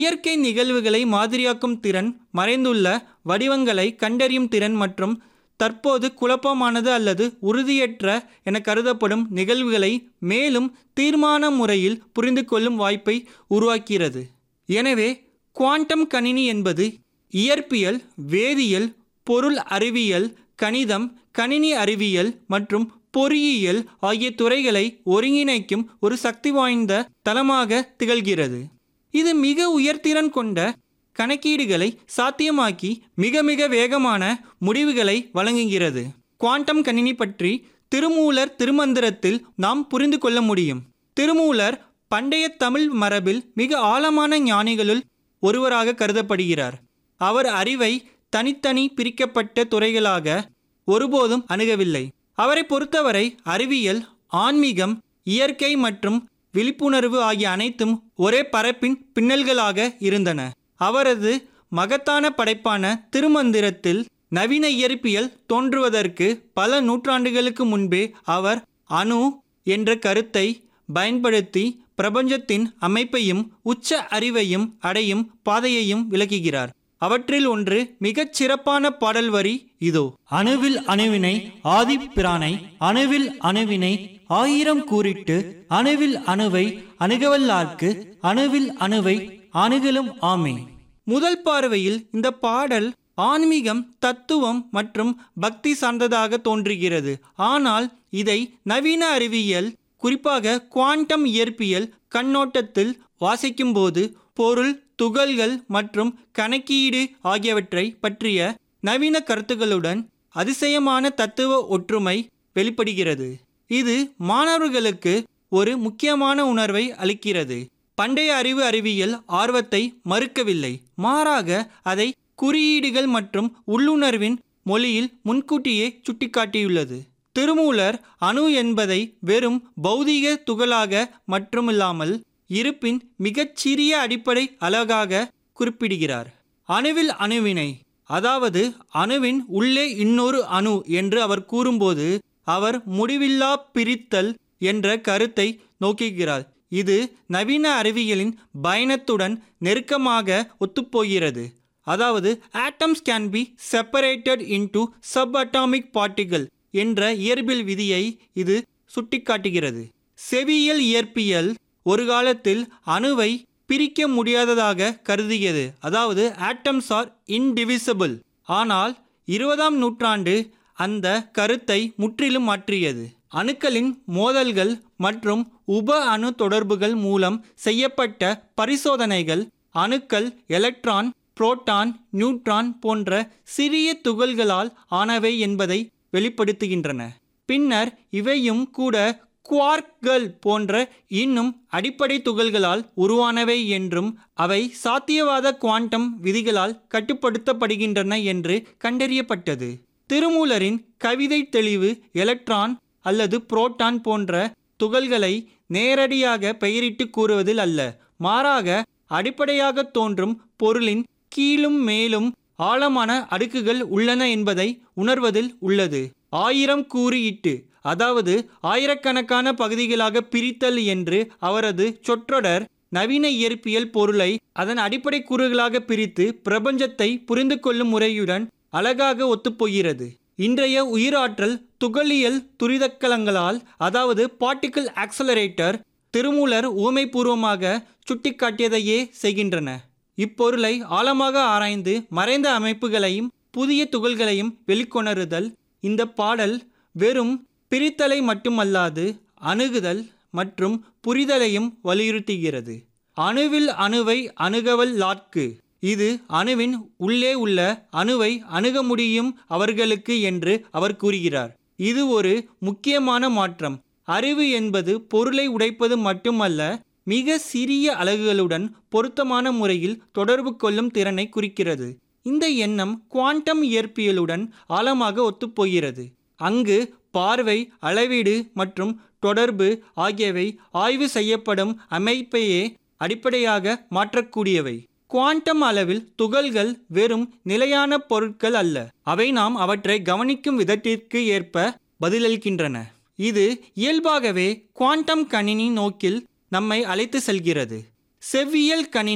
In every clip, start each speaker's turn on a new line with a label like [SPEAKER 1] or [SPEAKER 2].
[SPEAKER 1] இயற்கை நிகழ்வுகளை மாதிரியாக்கும் திறன் மறைந்துள்ள வடிவங்களை கண்டறியும் திறன் மற்றும் தற்போது குழப்பமானது அல்லது உறுதியற்ற என கருதப்படும் நிகழ்வுகளை மேலும் தீர்மான முறையில் புரிந்து கொள்ளும் வாய்ப்பை உருவாக்கிறது எனவே குவாண்டம் கணினி என்பது இயற்பியல் வேதியியல் பொருள் அறிவியல் கணிதம் கணினி அறிவியல் மற்றும் பொறியியல் ஆகிய துறைகளை ஒருங்கிணைக்கும் ஒரு சக்தி வாய்ந்த தளமாக திகழ்கிறது இது மிக உயர்திறன் கொண்ட கணக்கீடுகளை சாத்தியமாக்கி மிக மிக வேகமான முடிவுகளை வழங்குகிறது குவாண்டம் கணினி பற்றி திருமூலர் திருமந்திரத்தில் நாம் புரிந்து கொள்ள முடியும் திருமூலர் பண்டைய தமிழ் மரபில் மிக ஆழமான ஞானிகளுள் ஒருவராக கருதப்படுகிறார் அவர் அறிவை தனித்தனி பிரிக்கப்பட்ட துறைகளாக ஒருபோதும் அணுகவில்லை அவரை பொறுத்தவரை அறிவியல் ஆன்மீகம் இயற்கை மற்றும் விழிப்புணர்வு ஆகிய அனைத்தும் ஒரே பரப்பின் பின்னல்களாக இருந்தன அவரது மகத்தான படைப்பான திருமந்திரத்தில் நவீன இயற்பியல் தோன்றுவதற்கு பல நூற்றாண்டுகளுக்கு முன்பே அவர் அணு என்ற கருத்தை பயன்படுத்தி பிரபஞ்சத்தின் அமைப்பையும் உச்ச அறிவையும் அடையும் பாதையையும் விளக்குகிறார் அவற்றில் ஒன்று மிகச் சிறப்பான பாடல் வரி இதோ அணுவில் அணுவினை ஆதிப்பிரானை அணுவில் அணுவினை ஆயிரம் கூறிட்டு அணுவில் அணுவை அணுகவல்லார்க்கு அணுவில் அணுவை அணுகலும் ஆமே முதல் பார்வையில் இந்த பாடல் ஆன்மீகம் தத்துவம் மற்றும் பக்தி சார்ந்ததாக தோன்றுகிறது ஆனால் இதை நவீன அறிவியல் குறிப்பாக குவாண்டம் இயற்பியல் கண்ணோட்டத்தில் வாசிக்கும்போது பொருள் துகள்கள் மற்றும் கணக்கீடு ஆகியவற்றை பற்றிய நவீன கருத்துக்களுடன் அதிசயமான தத்துவ ஒற்றுமை வெளிப்படுகிறது இது மாணவர்களுக்கு ஒரு முக்கியமான உணர்வை அளிக்கிறது பண்டைய அறிவு அறிவியல் ஆர்வத்தை மறுக்கவில்லை மாறாக அதை குறியீடுகள் மற்றும் உள்ளுணர்வின் மொழியில் முன்கூட்டியே சுட்டிக்காட்டியுள்ளது திருமூலர் அணு என்பதை வெறும் பௌதீக துகளாக மட்டுமில்லாமல் இருப்பின் மிகச்சிறிய அடிப்படை அலகாக குறிப்பிடுகிறார் அணுவில் அணுவினை அதாவது அணுவின் உள்ளே இன்னொரு அணு என்று அவர் கூறும்போது அவர் முடிவில்லா பிரித்தல் என்ற கருத்தை நோக்குகிறார் இது நவீன அறிவியலின் பயணத்துடன் நெருக்கமாக ஒத்துப்போகிறது அதாவது atoms can be separated into subatomic பார்ட்டிகள் என்ற இயற்பியல் விதியை இது சுட்டிக்காட்டுகிறது செவியியல் இயற்பியல் ஒரு காலத்தில் அணுவை பிரிக்க முடியாததாக கருதியது அதாவது ஆட்டம்ஸ் ஆர் இன்டிவிசிபிள் ஆனால் இருபதாம் நூற்றாண்டு அந்த கருத்தை முற்றிலும் மாற்றியது அணுக்களின் மோதல்கள் மற்றும் உப அணு தொடர்புகள் மூலம் செய்யப்பட்ட பரிசோதனைகள் அணுக்கள் எலக்ட்ரான் புரோட்டான் நியூட்ரான் போன்ற சிறிய துகள்களால் ஆனவை என்பதை வெளிப்படுத்துகின்றன பின்னர் இவையும் கூட குவார்க்கள் போன்ற இன்னும் அடிப்படை துகள்களால் உருவானவை என்றும் அவை சாத்தியவாத குவாண்டம் விதிகளால் கட்டுப்படுத்தப்படுகின்றன என்று கண்டறியப்பட்டது திருமூலரின் கவிதை தெளிவு எலக்ட்ரான் அல்லது புரோட்டான் போன்ற துகள்களை நேரடியாக பெயரிட்டு கூறுவதில் அல்ல மாறாக அடிப்படையாக தோன்றும் பொருளின் கீழும் மேலும் ஆழமான அடுக்குகள் உள்ளன என்பதை உணர்வதில் உள்ளது ஆயிரம் கூறியிட்டு அதாவது ஆயிரக்கணக்கான பகுதிகளாக பிரித்தல் என்று அவரது சொற்றொடர் நவீன இயற்பியல் பொருளை அதன் அடிப்படை கூறுகளாக பிரித்து பிரபஞ்சத்தை புரிந்து கொள்ளும் முறையுடன் அழகாக ஒத்துப்போகிறது இன்றைய உயிராற்றல் துகளியல் துரிதக்கலங்களால் அதாவது பார்ட்டிக்கிள் ஆக்சலரேட்டர் திருமூலர் ஊமைபூர்வமாக சுட்டிக்காட்டியதையே செய்கின்றன இப்பொருளை ஆழமாக ஆராய்ந்து மறைந்த அமைப்புகளையும் புதிய துகள்களையும் வெளிக்கொணருதல் இந்த பாடல் வெறும் பிரித்தலை மட்டுமல்லாது அணுகுதல் மற்றும் புரிதலையும் வலியுறுத்துகிறது அணுவில் அணுவை அணுகவல் லாட்கு இது அணுவின் உள்ளே உள்ள அணுவை அணுக முடியும் அவர்களுக்கு என்று அவர் கூறுகிறார் இது ஒரு முக்கியமான மாற்றம் அறிவு என்பது பொருளை உடைப்பது மட்டுமல்ல மிக சிறிய அலகுகளுடன் பொருத்தமான முறையில் தொடர்பு கொள்ளும் திறனை குறிக்கிறது இந்த எண்ணம் குவாண்டம் இயற்பியலுடன் ஆழமாக ஒத்துப்போகிறது அங்கு பார்வை அளவீடு மற்றும் தொடர்பு ஆகியவை ஆய்வு செய்யப்படும் அமைப்பையே அடிப்படையாக மாற்றக்கூடியவை குவாண்டம் அளவில் துகள்கள் வெறும் நிலையான பொருட்கள் அல்ல அவை நாம் அவற்றை கவனிக்கும் விதத்திற்கு ஏற்ப பதிலளிக்கின்றன இது இயல்பாகவே குவாண்டம் கணினி நோக்கில் நம்மை அழைத்து செல்கிறது செவ்வியல் கணினி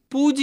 [SPEAKER 1] பூஜ்ஜியம்